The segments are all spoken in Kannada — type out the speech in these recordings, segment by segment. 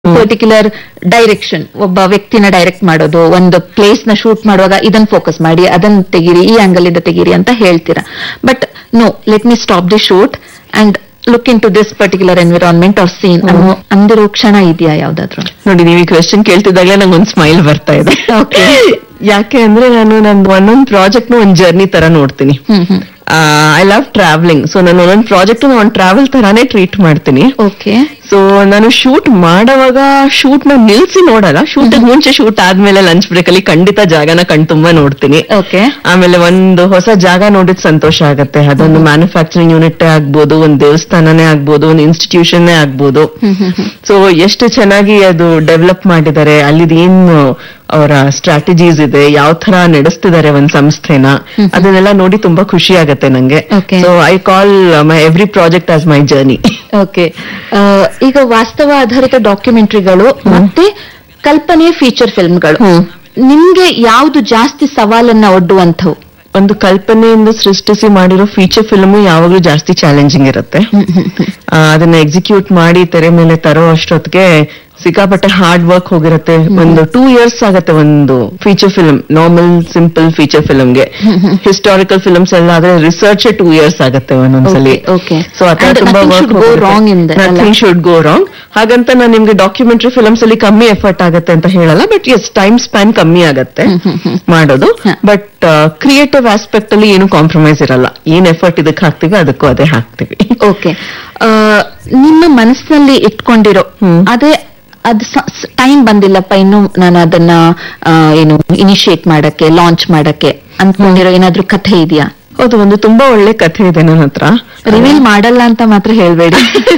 ಪರ್ಟಿಕ್ಯುಲರ್ ಡೈರೆಕ್ಷನ್ ಒಬ್ಬ ವ್ಯಕ್ತಿನ ಡೈರೆಕ್ಟ್ ಮಾಡೋದು ಒಂದು ಪ್ಲೇಸ್ ನ ಶೂಟ್ ಮಾಡುವಾಗ ಇದನ್ನ ಫೋಕಸ್ ಮಾಡಿ ಅದನ್ನ ತೆಗೀರಿ ಈ ಆಂಗಲ್ ಇಂದ ತೆಗೀರಿ ಅಂತ ಹೇಳ್ತೀರಾ but no let me stop the shoot and look into this particular environment or scene ಅಂದಿರೋ ಕ್ಷಣ ಇದೆಯಾ ಯಾವ್ದಾದ್ರು ನೋಡಿ ನೀವು ಈ ಕ್ವೆಶನ್ ಕೇಳ್ತಿದ್ದಾಗಲೇ ನಂಗೆ ಒಂದು ಸ್ಮೈಲ್ ಬರ್ತಾ ಇದೆ Okay. ಯಾಕೆ ಅಂದ್ರೆ ನಾನು ನಂದು ಒಂದೊಂದು ಪ್ರಾಜೆಕ್ಟ್ ನ ಒಂದ್ ಜರ್ನಿ ತರ ನೋಡ್ತೀನಿ hmm hmm I love travelling so ನಾನು ಒಂದೊಂದು ಪ್ರಾಜೆಕ್ಟ್ ಒಂದು ಟ್ರಾವೆಲ್ ತರಾನೇ ಟ್ರೀಟ್ ಮಾಡ್ತೀನಿ ಓಕೆ ಸೊ ನಾನು ಶೂಟ್ ಮಾಡೋವಾಗ ಶೂಟ್ ನ ನಿಲ್ಸಿ ನೋಡಲ್ಲ ಶೂಟ್ ಮುಂಚೆ ಶೂಟ್ ಆದ್ಮೇಲೆ ಲಂಚ್ ಬ್ರೇಕ್ ಅಲ್ಲಿ ಖಂಡಿತ ಜಾಗನ ಕಣ್ ತುಂಬಾ ನೋಡ್ತೀನಿ ಓಕೆ ಆಮೇಲೆ ಒಂದು ಹೊಸ ಜಾಗ ನೋಡಿದ್ ಸಂತೋಷ ಆಗತ್ತೆ ಅದೊಂದು ಮ್ಯಾನುಫ್ಯಾಕ್ಚರಿಂಗ್ ಯೂನಿಟ್ ಆಗ್ಬೋದು ಒಂದ್ ದೇವಸ್ಥಾನನೇ ಆಗ್ಬೋದು ಒಂದು ಇನ್ಸ್ಟಿಟ್ಯೂಷನ್ ಆಗ್ಬೋದು ಸೊ ಎಷ್ಟು ಚೆನ್ನಾಗಿ ಅದು ಡೆವಲಪ್ ಮಾಡಿದ್ದಾರೆ ಅಲ್ಲಿದ್ ಏನು ಅವರ ಸ್ಟ್ರಾಟಜೀಸ್ ಇದೆ ಯಾವ ತರ ನಡೆಸ್ತಿದ್ದಾರೆ ಒಂದ್ ಸಂಸ್ಥೆನ ಅದನ್ನೆಲ್ಲ ನೋಡಿ ತುಂಬಾ ಖುಷಿ ಆಗತ್ತೆ ನಂಗೆ Okay. So I call my every project as my journey okay ಈಗ ವಾಸ್ತವ ಆಧಾರಿತ ಡಾಕ್ಯುಮೆಂಟ್ರಿಗಳು ಮತ್ತೆ ಕಲ್ಪನೆ ಫೀಚರ್ ಫಿಲ್ಮ್ಗಳು ಹ್ಮ್. ನಿಮ್ಗೆ ಯಾವ್ದು ಜಾಸ್ತಿ ಸವಾಲನ್ನ ಒಡ್ಡುವಂಥವು ಒಂದು ಕಲ್ಪನೆಯಿಂದ ಸೃಷ್ಟಿಸಿ ಮಾಡಿರೋ ಫೀಚರ್ ಫಿಲ್ಮ್ ಯಾವಾಗ್ಲೂ ಜಾಸ್ತಿ ಚಾಲೆಂಜಿಂಗ್ ಇರುತ್ತೆ ಆ, ಅದನ್ನ ಎಕ್ಸಿಕ್ಯೂಟ್ ಮಾಡಿ ತೆರೆ ಮೇಲೆ ತರೋ ಅಷ್ಟೊತ್ತಿಗೆ ಸಿಕ್ಕಾಪಟ್ಟೆ ಹಾರ್ಡ್ ವರ್ಕ್ ಹೋಗಿರತ್ತೆ ಒಂದು ಟೂ ಇಯರ್ಸ್ ಆಗತ್ತೆ ಒಂದು feature film normal simple feature ಫಿಲ್ಮ್ಗೆ ಹಿಸ್ಟಾರಿಕಲ್ ಫಿಲ್ಮ್ಸ್ ಎಲ್ಲ ಆದ್ರೆ ರಿಸರ್ಚ್ ಟೂ ಇಯರ್ಸ್ ಆಗತ್ತೆ ಒಂದೊಂದ್ಸಲಿ Okay, okay. ಸೊ ಆ ತರ And ತುಂಬಾ nothing should go wrong in that, ಅಲ್ಲ? ನಥಿಂಗ್ ಶುಡ್ ಗೋ ರಾಂಗ್ ಹಾಗಂತ ನಾನು ನಿಮ್ಗೆ ಡಾಕ್ಯುಮೆಂಟರಿ ಫಿಲ್ಮ್ಸ್ ಅಲ್ಲಿ ಕಮ್ಮಿ ಎಫರ್ಟ್ ಆಗತ್ತೆ ಅಂತ ಹೇಳಲ್ಲ ಬಟ್ ಎಸ್ ಟೈಮ್ ಸ್ಪ್ಯಾನ್ ಕಮ್ಮಿ ಆಗತ್ತೆ ಮಾಡೋದು ಹ. ಬಟ್ ಕ್ರಿಯೇಟಿವ್ ಆಸ್ಪೆಕ್ಟ್ ಅಲ್ಲಿ ಏನು ಕಾಂಪ್ರಮೈಸ್ ಇರಲ್ಲ ಏನ್ ಎಫರ್ಟ್ ಇದಕ್ಕೆ ಹಾಕ್ತಿವಿ ಅದಕ್ಕೂ ಅದೇ ಹಾಕ್ತಿವಿ ಓಕೆ ನಿಮ್ಮ ಮನಸ್ಸಿನಲ್ಲಿ ಇಟ್ಕೊಂಡಿರೋ ಅದೇ ಅದು ಟೈಮ್ ಬಂದಿಲ್ಲಪ್ಪ ಇನ್ನು ನಾನು ಅದನ್ನ ಆ, ಏನು ಇನಿಶಿಯೇಟ್ ಮಾಡಕ್ಕೆ ಲಾಂಚ್ ಮಾಡಕ್ಕೆ ಅಂದ್ಕೊಂಡಿರೋ ಏನಾದ್ರೂ ಕಥೆ ಇದೆಯಾ ಹೌದು ಒಂದು ತುಂಬಾ ಒಳ್ಳೆ ಕಥೆ ಇದೆ ನನ್ನ ಹತ್ರ ರಿವೀಲ್ ಮಾಡಲ್ಲ ಅಂತ ಮಾತ್ರ ಹೇಳ್ಬೇಡಿ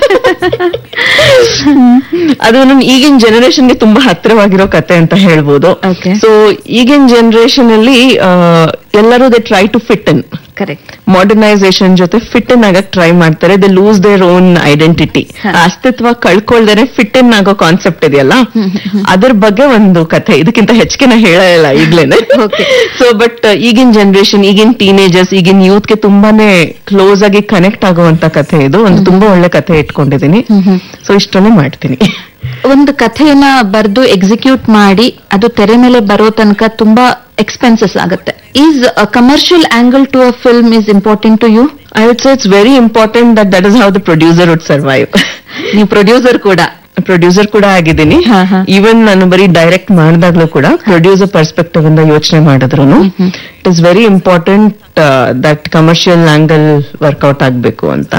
ಅದು ನಮ್ ಈಗಿನ ಜನರೇಷನ್ ಗೆ ತುಂಬಾ ಹತ್ತಿರವಾಗಿರೋ ಕತೆ ಅಂತ ಹೇಳ್ಬೋದು Okay. ಸೊ ಈಗಿನ ಜನರೇಷನ್ ಅಲ್ಲಿ ಆ, ಎಲ್ಲರೂ they try to fit in correct modernisation ಜೊತೆ ಫಿಟ್ ಇನ್ ಆಗಕ್ ಟ್ರೈ ಮಾಡ್ತಾರೆ they lose their own identity ಹ. ಅಸ್ತಿತ್ವ ಕಳ್ಕೊಳ್ದೇನೆ ಫಿಟ್ ಇನ್ ಆಗೋ ಕಾನ್ಸೆಪ್ಟ್ ಇದೆಯಲ್ಲ ಅದ್ರ ಬಗ್ಗೆ ಒಂದು ಕಥೆ ಇದಕ್ಕಿಂತ ಹೆಚ್ಚಿಗೆ ನಾ ಹೇಳಲ್ಲ ಈಗ್ಲೇನೆ Okay. ಸೊ ಬಟ್ ಈಗಿನ ಜನರೇಷನ್ ಈಗಿನ ಟೀನೇಜರ್ಸ್ ಈಗಿನ ಯೂತ್ ಗೆ ತುಂಬಾನೇ ಕ್ಲೋಸ್ ಆಗಿ ಕನೆಕ್ಟ್ ಆಗುವಂತ ಕಥೆ ಇದು ಒಂದು ತುಂಬಾ ಒಳ್ಳೆ ಕಥೆ ಇಟ್ಕೊಂಡಿದೀನಿ ಸೊ ಇಷ್ಟನ್ನೇ ಮಾಡ್ತೀನಿ ಒಂದು ಕಥೆಯನ್ನ ಬರೆದು ಎಕ್ಸಿಕ್ಯೂಟ್ ಮಾಡಿ ಅದು ತೆರೆ ಮೇಲೆ ಬರೋ ತನಕ ತುಂಬಾ ಎಕ್ಸ್ಪೆನ್ಸಸ್ ಆಗುತ್ತೆ is commercial angle to a film is important to you I would say it's very important that that is how the producer would survive ನೀವು ಪ್ರೊಡ್ಯೂಸರ್ ಕೂಡ ಪ್ರೊಡ್ಯೂಸರ್ ಕೂಡ ಆಗಿದ್ದೀನಿ ಹಾ, ಹಾ. ಈವನ್ ನಾನು ಬರೀ ಡೈರೆಕ್ಟ್ ಮಾಡಿದಾಗ್ಲೂ ಕೂಡ ಪ್ರೊಡ್ಯೂಸರ್ ಪರ್ಸ್ಪೆಕ್ಟಿವ್ ಇಂದ ಯೋಚನೆ ಮಾಡಿದ್ರು it is very important that commercial angle work out ಆಗ್ಬೇಕು ಅಂತ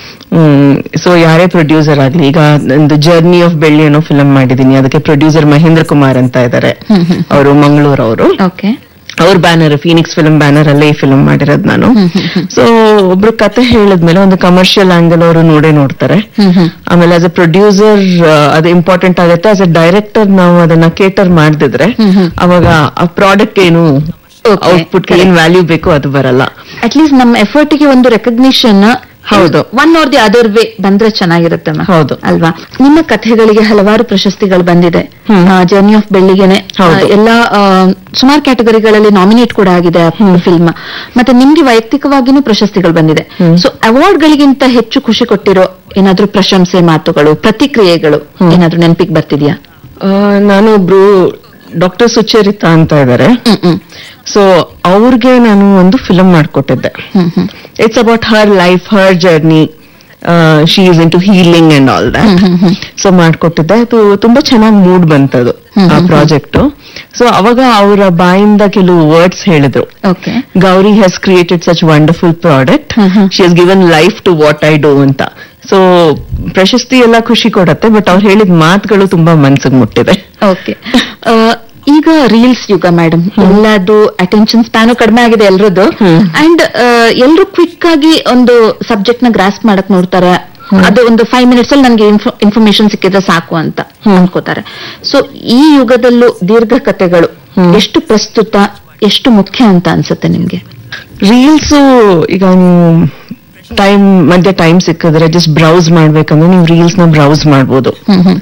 ಸೊ ಯಾರೇ ಪ್ರೊಡ್ಯೂಸರ್ ಆಗ್ಲಿ ಈಗ ನಂದು ಜರ್ನಿ ಆಫ್ ಬೆಳ್ಳಿ ಅನ್ನೋ ಫಿಲ್ಮ್ ಮಾಡಿದೀನಿ ಅದಕ್ಕೆ ಪ್ರೊಡ್ಯೂಸರ್ ಮಹೇಂದ್ರ ಕುಮಾರ್ ಅಂತ ಇದ್ದಾರೆ ಅವರು ಮಂಗಳೂರು ಅವರು ಓಕೆ ಅವ್ರ ಬ್ಯಾನರ್ ಫೀನಿಕ್ಸ್ ಫಿಲ್ಮ್ ಬ್ಯಾನರ್ ಅಲ್ಲೇ ಈ ಫಿಲ್ಮ್ ಮಾಡಿರೋದು ನಾನು ಸೊ ಒಬ್ರು ಕತೆ ಹೇಳಿದ್ಮೇಲೆ ಒಂದು ಕಮರ್ಷಿಯಲ್ ಆಂಗಲ್ ಅವರು ನೋಡೇ ನೋಡ್ತಾರೆ ಆಮೇಲೆ ಆಸ್ ಎ ಪ್ರೊಡ್ಯೂಸರ್ ಅದು ಇಂಪಾರ್ಟೆಂಟ್ ಆಗುತ್ತೆ ಆಸ್ ಎ ಡೈರೆಕ್ಟರ್ ನಾವು ಅದನ್ನ ಕೇಟರ್ ಮಾಡ್ದಿದ್ರೆ ಅವಾಗ ಆ ಪ್ರಾಡಕ್ಟ್ ಏನು Okay, ಔಟ್ಪುಟ್ ಏನ್ ವ್ಯಾಲ್ಯೂ ಬೇಕು ಅದು ಬರಲ್ಲ ಅಟ್ ಲೀಸ್ಟ್ ನಮ್ಮ ಎಫರ್ಟ್ ಗೆ ಒಂದು ರೆಕಗ್ನಿಷನ್ ಹೌದು. One or the other way ಬಂದ್ರೆ ಚೆನ್ನಾಗಿರುತ್ತೆ ma'am. ಹೌದು. ಅಲ್ವಾ ನಿಮ್ಮ ಕಥೆಗಳಿಗೆ ಹಲವಾರು ಪ್ರಶಸ್ತಿಗಳು ಬಂದಿದೆ ಹ್ಮ್. ಜರ್ನಿ ಆಫ್ ಬೆಳ್ಳಿಗೆನೆ ಹೌದು. ಆ, ಎಲ್ಲ ಸುಮಾರು ಕ್ಯಾಟಗರಿಗಳಲ್ಲಿ ನಾಮಿನೇಟ್ ಕೂಡ ಆಗಿದೆ ಫಿಲ್ಮ್ ಮತ್ತೆ ನಿಮ್ಗೆ ವೈಯಕ್ತಿಕವಾಗಿನೂ ಪ್ರಶಸ್ತಿಗಳು ಬಂದಿದೆ ಸೊ ಅವಾರ್ಡ್ಗಳಿಗಿಂತ ಹೆಚ್ಚು ಖುಷಿ ಕೊಟ್ಟಿರೋ ಏನಾದ್ರೂ ಪ್ರಶಂಸೆ ಮಾತುಗಳು ಪ್ರತಿಕ್ರಿಯೆಗಳು ಏನಾದ್ರೂ ನೆನಪಿಗೆ ಬರ್ತಿದ್ಯಾ ಆ, ನಾನು ಒಬ್ರು ಡಾಕ್ಟರ್ ಸುಚರಿತಾ ಅಂತ ಇದ್ದಾರೆ ಹ್ಮ್ ಹ್ಮ್ ಸೊ ಅವ್ರಿಗೆ ನಾನು ಒಂದು ಫಿಲಮ್ ಮಾಡ್ಕೊಟ್ಟಿದ್ದೆ hmm hmm it's about her life her journey she is into healing and all that so ಮಾಡ್ಕೊಟ್ಟಿದ್ದೆ ಅದು ತುಂಬಾ ಚೆನ್ನಾಗಿ ಮೂಡ್ ಬಂತದು ಆ ಪ್ರಾಜೆಕ್ಟ್ ಸೊ ಅವಾಗ ಅವರ ಬಾಯಿಂದ ಕೆಲವು ವರ್ಡ್ಸ್ ಹೇಳಿದ್ರು okay Gauri has created such wonderful product she has given life to what I do ಅಂತ ಸೊ ಪ್ರಶಸ್ತಿ ಎಲ್ಲ ಖುಷಿ ಕೊಡತ್ತೆ ಬಟ್ ಅವ್ರು ಹೇಳಿದ ಮಾತುಗಳು ತುಂಬಾ ಮನ್ಸಿಗೆ ಮುಟ್ಟಿದೆ ಓಕೆ ಈಗ ರೀಲ್ಸ್ ಯುಗ ಮೇಡಮ್ ಎಲ್ಲದು ಅಟೆನ್ಷನ್ ಸ್ಪ್ಯಾನು ಕಡಿಮೆ ಆಗಿದೆ ಎಲ್ರದ್ದು ಅಂಡ್ ಎಲ್ರು ಕ್ವಿಕ್ ಆಗಿ ಒಂದು ಸಬ್ಜೆಕ್ಟ್ ನ ಗ್ರಾಸ್ ಮಾಡಕ್ ನೋಡ್ತಾರೆ ಅದು ಒಂದು ಫೈವ್ ಮಿನಿಟ್ಸ್ ಅಲ್ಲಿ ನನಗೆ ಇನ್ಫಾರ್ಮೇಶನ್ ಸಿಕ್ಕಿದ್ರೆ ಸಾಕು ಅಂತ ಅನ್ಕೋತಾರೆ ಸೊ ಈ ಯುಗದಲ್ಲೂ ದೀರ್ಘ ಕಥೆಗಳು ಎಷ್ಟು ಪ್ರಸ್ತುತ ಎಷ್ಟು ಮುಖ್ಯ ಅಂತ ಅನ್ಸುತ್ತೆ ನಿಮ್ಗೆ ರೀಲ್ಸ್ ಈಗ ನೀವು ಟೈಮ್ ಮಧ್ಯೆ ಟೈಮ್ ಸಿಕ್ಕಿದ್ರೆ ಜಸ್ಟ್ ಬ್ರೌಸ್ ಮಾಡ್ಬೇಕಂದ್ರೆ ನೀವು ರೀಲ್ಸ್ ನ ಬ್ರೌಸ್ ಮಾಡ್ಬೋದು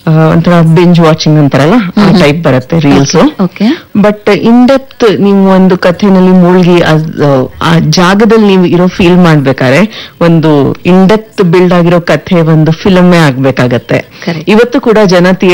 ಆ, ಒಂಥರ ಬೆಂಜ್ ವಾಚಿಂಗ್ ಅಂತಾರಲ್ಲ ಆ ಟೈಪ್ ಬರುತ್ತೆ reels okay but in depth ನೀವು ಒಂದು ಕಥೆನಲ್ಲಿ ಮುಳುಗಿ ಅದ್- ಆ ಜಾಗದಲ್ಲಿ ನೀವು ಇರೋ ಫೀಲ್ ಮಾಡ್ಬೇಕಾದ್ರೆ ಒಂದು ಇನ್ ಡೆಪ್ತ್ ಬಿಲ್ಡ್ ಆಗಿರೋ ಕಥೆ ಒಂದು ಫಿಲಮೇ ಆಗ್ಬೇಕಾಗತ್ತೆ Correct. ಇವತ್ತು ಕೂಡ ಜನ